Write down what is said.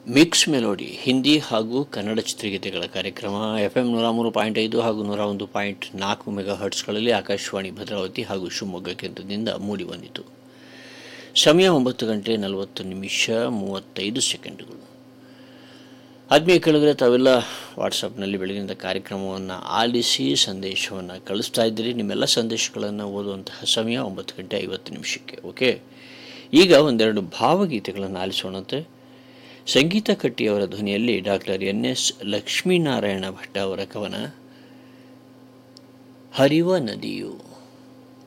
mix melody Hindi ಹಾಗೂ ಕನ್ನಡ ಚಿತ್ರಗೀತೆಗಳ ಕಾರ್ಯಕ್ರಮ ಎಫ್ ಎಂ ನೂರ ಮೂರು ಪಾಯಿಂಟ್ ಐದು ಹಾಗೂ ನೂರ ಒಂದು ಪಾಯಿಂಟ್ ನಾಲ್ಕು ಮೆಗಾ ಹರ್ಟ್ಸ್ಗಳಲ್ಲಿ ಆಕಾಶವಾಣಿ ಭದ್ರಾವತಿ ಹಾಗೂ ಶಿವಮೊಗ್ಗ ಕೇಂದ್ರದಿಂದ ಮೂಡಿಬಂದಿತು ಸಮಯ ಒಂಬತ್ತು ಗಂಟೆ ನಲವತ್ತು ನಿಮಿಷ ಮೂವತ್ತೈದು ಸೆಕೆಂಡುಗಳು ಆತ್ಮೀಯ ಕೆಳಗಡೆ ತಾವೆಲ್ಲ ವಾಟ್ಸಪ್ನಲ್ಲಿ ಬೆಳಗಿನಿಂದ ಕಾರ್ಯಕ್ರಮವನ್ನು ಆಲಿಸಿ ಸಂದೇಶವನ್ನು ಕಳಿಸ್ತಾ ಇದ್ದೀರಿ ನಿಮ್ಮೆಲ್ಲ ಸಂದೇಶಗಳನ್ನು ಓದುವಂತಹ ಸಮಯ ಒಂಬತ್ತು ಗಂಟೆ ಐವತ್ತು ನಿಮಿಷಕ್ಕೆ ಓಕೆ ಈಗ ಒಂದೆರಡು ಭಾವಗೀತೆಗಳನ್ನು ಆಲಿಸೋಣಂತೆ ಸಂಗೀತ ಕಟ್ಟಿಯವರ ಧ್ವನಿಯಲ್ಲಿ doctor N S Lakshminarayana Bhat ಅವರ ಕವನ ಹರಿವ ನದಿಯು